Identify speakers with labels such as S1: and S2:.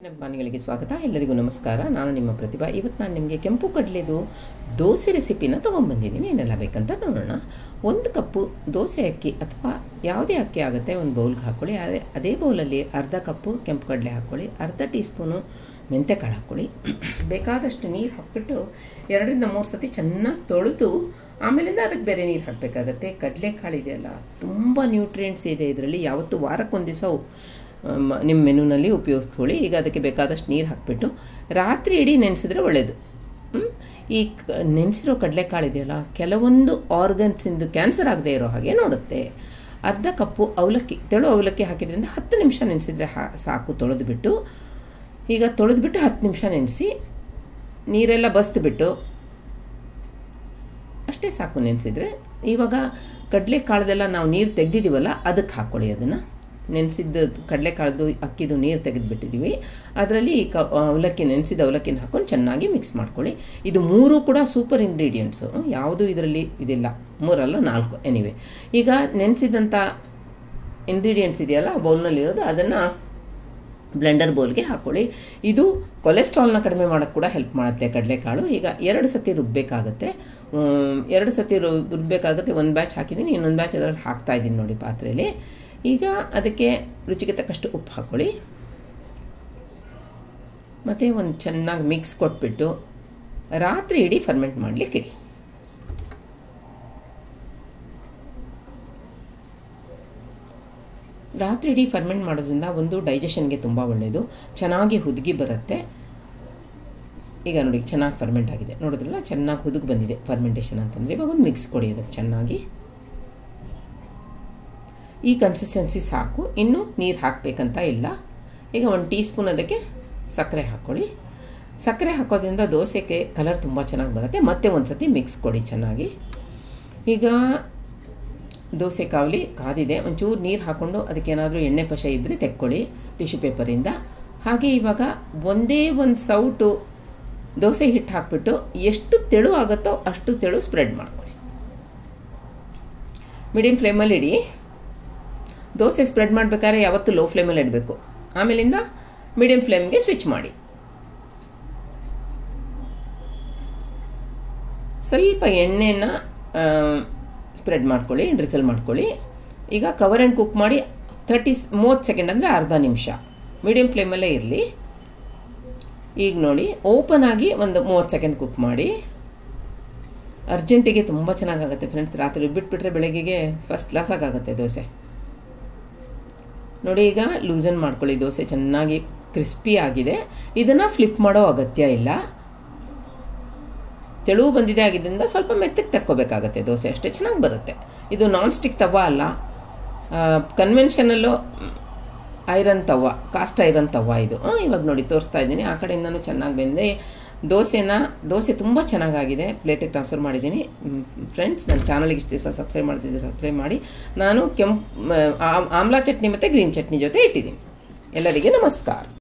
S1: ಅಭಿಮಾನಿಗಳಿಗೆ ಸ್ವಾಗತ ಎಲ್ಲರಿಗೂ ನಮಸ್ಕಾರ ನಾನು ನಿಮ್ಮ ಪ್ರತಿಭಾ ಇವತ್ತು ನಾನು ನಿಮಗೆ ಕೆಂಪು ಕಡಲೆದು ದೋಸೆ ರೆಸಿಪಿನ ತೊಗೊಂಬಂದಿದ್ದೀನಿ ಏನೆಲ್ಲ ಬೇಕಂತ ನೋಡೋಣ ಒಂದು ಕಪ್ಪು ದೋಸೆ ಅಕ್ಕಿ ಅಥವಾ ಯಾವುದೇ ಅಕ್ಕಿ ಆಗುತ್ತೆ ಒಂದು ಬೌಲ್ಗೆ ಹಾಕ್ಕೊಳ್ಳಿ ಅದೇ ಅದೇ ಬೌಲಲ್ಲಿ ಅರ್ಧ ಕಪ್ಪು ಕೆಂಪು ಕಡಲೆ ಹಾಕ್ಕೊಳ್ಳಿ ಅರ್ಧ ಟೀ ಸ್ಪೂನು ಮೆಂತೆಕಾಳು ಹಾಕ್ಕೊಳ್ಳಿ ಬೇಕಾದಷ್ಟು ನೀರು ಹಾಕ್ಬಿಟ್ಟು ಎರಡರಿಂದ ಮೂರು ಸತಿ ಚೆನ್ನಾಗಿ ತೊಳೆದು ಆಮೇಲಿಂದ ಅದಕ್ಕೆ ಬೇರೆ ನೀರು ಹಾಕಬೇಕಾಗತ್ತೆ ಕಡಲೆಕಾಳು ಇದೆಯಲ್ಲ ತುಂಬ ನ್ಯೂಟ್ರಿಯೆಂಟ್ಸ್ ಇದೆ ಇದರಲ್ಲಿ ಯಾವತ್ತು ವಾರಕ್ಕೊಂದು ದಿವಸ ಮ- ನಿಮ್ಮ ಮೆನುನಲ್ಲಿ ಉಪಯೋಗಿಸ್ಕೊಳ್ಳಿ ಈಗ ಅದಕ್ಕೆ ಬೇಕಾದಷ್ಟು ನೀರು ಹಾಕಿಬಿಟ್ಟು ರಾತ್ರಿ ಇಡೀ ನೆನೆಸಿದ್ರೆ ಒಳ್ಳೆಯದು ಹ್ಮ್? ಈ ಕ ನೆನೆಸಿರೋ ಕಡಲೆಕಾಳು ಇದೆಯಲ್ಲ ಕೆಲವೊಂದು ಆರ್ಗನ್ಸಿಂದು ಕ್ಯಾನ್ಸರ್ ಆಗದೆ ಇರೋ ಹಾಗೆ ನೋಡುತ್ತೆ ಅರ್ಧ ಕಪ್ಪು ಅವಲಕ್ಕಿ ತೆಳು ಅವಲಕ್ಕಿ ಹಾಕಿದ್ರಿಂದ ಹತ್ತು ನಿಮಿಷ ನೆನೆಸಿದ್ರೆ ಹಾ ಸಾಕು ತೊಳೆದ್ಬಿಟ್ಟು ಈಗ ತೊಳೆದ್ಬಿಟ್ಟು ಹತ್ತು ನಿಮಿಷ ನೆನೆಸಿ ನೀರೆಲ್ಲ ಬಸ್ದುಬಿಟ್ಟು ಅಷ್ಟೇ ಸಾಕು ನೆನೆಸಿದ್ರೆ ಇವಾಗ ಕಡಲೆಕಾಳ್ದೆಲ್ಲ ನಾವು ನೀರು ತೆಗೆದಿದ್ದೀವಲ್ಲ ಅದಕ್ಕೆ ಹಾಕ್ಕೊಳ್ಳಿ ಅದನ್ನು ನೆನೆಸಿದ್ದು ಕಡಲೆಕಾಳ್ದು ಅಕ್ಕಿದು ನೀರು ತೆಗೆದುಬಿಟ್ಟಿದ್ದೀವಿ ಅದರಲ್ಲಿ ಈ ಕ ಅವಲಕ್ಕಿ ನೆನೆಸಿದ ಅವಲಕ್ಕಿನ ಹಾಕ್ಕೊಂಡು ಚೆನ್ನಾಗಿ ಮಿಕ್ಸ್ ಮಾಡ್ಕೊಳ್ಳಿ ಇದು ಮೂರು ಕೂಡ ಸೂಪರ್ ಇಂಗ್ರೀಡಿಯೆಂಟ್ಸು ಯಾವುದೂ ಇದರಲ್ಲಿ ಇದಿಲ್ಲ ಮೂರಲ್ಲ ನಾಲ್ಕು ಎನಿವೆ ಈಗ ನೆನೆಸಿದಂಥ ಇಂಗ್ರೀಡಿಯೆಂಟ್ಸ್ ಇದೆಯಲ್ಲ ಬೌಲ್ನಲ್ಲಿರೋದು ಅದನ್ನು ಬ್ಲೆಂಡರ್ ಬೌಲ್ಗೆ ಹಾಕ್ಕೊಳ್ಳಿ ಇದು ಕೊಲೆಸ್ಟ್ರಾಲ್ನ ಕಡಿಮೆ ಮಾಡೋಕ್ಕೆ ಕೂಡ ಹೆಲ್ಪ್ ಮಾಡುತ್ತೆ ಕಡಲೆಕಾಳು ಈಗ ಎರಡು ಸತಿ ರುಬ್ಬಬೇಕಾಗತ್ತೆ ಹ್ಮ್, ಎರಡು ಸತಿ ರು ರುಬ್ಬಬೇಕಾಗುತ್ತೆ ಒಂದು ಬ್ಯಾಚ್ ಹಾಕಿದ್ದೀನಿ ಇನ್ನೊಂದು ಬ್ಯಾಚ್ ಅದರಲ್ಲಿ ಹಾಕ್ತಾ ಇದ್ದೀನಿ ನೋಡಿ ಪಾತ್ರೆಯಲ್ಲಿ ಈಗ ಅದಕ್ಕೆ ರುಚಿಗೆ ತಕ್ಕಷ್ಟು ಉಪ್ಪು ಹಾಕ್ಕೊಳ್ಳಿ ಮತ್ತು ಒಂದು ಚೆನ್ನಾಗಿ ಮಿಕ್ಸ್ ಕೊಟ್ಬಿಟ್ಟು ರಾತ್ರಿ ಇಡೀ ಫರ್ಮೆಂಟ್ ಮಾಡಲಿಕ್ಕೆ ಇಡಿ ರಾತ್ರಿ ಇಡೀ ಫರ್ಮೆಂಟ್ ಮಾಡೋದ್ರಿಂದ ಒಂದು ಡೈಜೆಷನ್ಗೆ ತುಂಬ ಒಳ್ಳೆಯದು ಚೆನ್ನಾಗಿ ಹುದುಗಿ ಬರುತ್ತೆ ಈಗ ನೋಡಿ ಚೆನ್ನಾಗಿ ಫರ್ಮೆಂಟ್ ಆಗಿದೆ ನೋಡಿದ್ರಲ್ಲ ಚೆನ್ನಾಗಿ ಹುದುಗಿ ಬಂದಿದೆ ಫರ್ಮೆಂಟೇಷನ್ ಅಂತಂದರೆ ಇವಾಗ ಒಂದು ಮಿಕ್ಸ್ ಕೊಡಿ ಅದಕ್ಕೆ ಚೆನ್ನಾಗಿ ಈ ಕನ್ಸಿಸ್ಟೆನ್ಸಿ ಸಾಕು ಇನ್ನು ನೀರು ಹಾಕಬೇಕಂತ ಇಲ್ಲ ಈಗ ಒಂದು ಟೀ ಸ್ಪೂನ್ ಅದಕ್ಕೆ ಸಕ್ಕರೆ ಹಾಕ್ಕೊಳ್ಳಿ ಸಕ್ಕರೆ ಹಾಕೋದ್ರಿಂದ ದೋಸೆಗೆ ಕಲರ್ ತುಂಬ ಚೆನ್ನಾಗಿ ಬರುತ್ತೆ ಮತ್ತೆ ಒಂದು ಸತಿ ಮಿಕ್ಸ್ ಕೊಡಿ ಚೆನ್ನಾಗಿ ಈಗ ದೋಸೆ ಕಾವಲಿ ಕಾದಿದೆ ಒಂಚೂರು ನೀರು ಹಾಕ್ಕೊಂಡು ಅದಕ್ಕೇನಾದರೂ ಎಣ್ಣೆ ಪಶ ಇದ್ದರೆ ತೆಕ್ಕೊಳ್ಳಿ ಟಿಶ್ಯೂ ಪೇಪರಿಂದ ಹಾಗೆ ಇವಾಗ ಒಂದೇ ಒಂದು ಸೌಟು ದೋಸೆ ಹಿಟ್ಟು ಹಾಕ್ಬಿಟ್ಟು ಎಷ್ಟು ತೆಳು ಆಗುತ್ತೋ ಅಷ್ಟು ತೆಳು ಸ್ಪ್ರೆಡ್ ಮಾಡ್ಕೊಳ್ಳಿ ಮೀಡಿಯಮ್ ಫ್ಲೇಮಲ್ಲಿ ಇಡಿ ದೋಸೆ ಸ್ಪ್ರೆಡ್ ಮಾಡಬೇಕಾದ್ರೆ ಯಾವತ್ತೂ ಲೋ ಫ್ಲೇಮಲ್ಲಿ ಇಡಬೇಕು ಆಮೇಲಿಂದ ಮೀಡಿಯಮ್ ಫ್ಲೇಮ್ಗೆ ಸ್ವಿಚ್ ಮಾಡಿ ಸ್ವಲ್ಪ ಎಣ್ಣೆನ ಸ್ಪ್ರೆಡ್ ಮಾಡ್ಕೊಳ್ಳಿ ಡ್ರಿಸಲ್ ಮಾಡ್ಕೊಳ್ಳಿ ಈಗ ಕವರ್ ಆ್ಯಂಡ್ ಕುಕ್ ಮಾಡಿ ತರ್ಟಿ ಮೂವತ್ತು ಸೆಕೆಂಡ್ ಅಂದರೆ ಅರ್ಧ ನಿಮಿಷ ಮೀಡಿಯಮ್ ಫ್ಲೇಮಲ್ಲೇ ಇರಲಿ ಈಗ ನೋಡಿ ಓಪನ್ ಆಗಿ ಒಂದು ಮೂವತ್ತು ಸೆಕೆಂಡ್ ಕುಕ್ ಮಾಡಿ ಅರ್ಜೆಂಟಿಗೆ ತುಂಬ ಚೆನ್ನಾಗಾಗುತ್ತೆ ಫ್ರೆಂಡ್ಸ್ ರಾತ್ರಿ ಬಿಟ್ಬಿಟ್ರೆ ಬೆಳಗ್ಗೆಗೆ ಫಸ್ಟ್ ಕ್ಲಾಸಾಗಿ ಆಗುತ್ತೆ ದೋಸೆ ನೋಡಿ ಈಗ ಲೂಸನ್ ಮಾಡ್ಕೊಳ್ಳಿ ದೋಸೆ ಚೆನ್ನಾಗಿ ಕ್ರಿಸ್ಪಿ ಆಗಿದೆ ಇದನ್ನು ಫ್ಲಿಪ್ ಮಾಡೋ ಅಗತ್ಯ ಇಲ್ಲ ತೆಳು ಬಂದಿದೆ ಆಗಿದ್ದರಿಂದ ಸ್ವಲ್ಪ ಮೆತ್ತಗೆ ತಕ್ಕೋಬೇಕಾಗತ್ತೆ ದೋಸೆ ಅಷ್ಟೇ ಚೆನ್ನಾಗಿ ಬರುತ್ತೆ ಇದು ನಾನ್ ಸ್ಟಿಕ್ ತವ ಅಲ್ಲ conventional iron tawa cast iron tawa ಇದು ಆ, ಇವಾಗ ನೋಡಿ ತೋರಿಸ್ತಾ ಇದ್ದೀನಿ ಆ ಕಡೆಯಿಂದನೂ ಚೆನ್ನಾಗಿ ಬೆಂದೆ ದೋಸೆನ ದೋಸೆ ತುಂಬ ಚೆನ್ನಾಗಾಗಿದೆ ಪ್ಲೇಟಿಗೆ ಟ್ರಾನ್ಸ್ಫರ್ ಮಾಡಿದ್ದೀನಿ ಫ್ರೆಂಡ್ಸ್ ನನ್ನ ಚಾನಲ್ಗೆ ಇಷ್ಟು ದಿವಸ ಸಬ್ಸ್ಕ್ರೈಬ್ ಮಾಡ್ತಿದ್ದೆ ಸಬ್ಸ್ಕ್ರೈಬ್ ಮಾಡಿ ನಾನು ಕೆಂಪು ಆಮ್ಲಾ ಚಟ್ನಿ ಮತ್ತು ಗ್ರೀನ್ ಚಟ್ನಿ ಜೊತೆ ಇಟ್ಟಿದ್ದೀನಿ ಎಲ್ಲರಿಗೆ ನಮಸ್ಕಾರ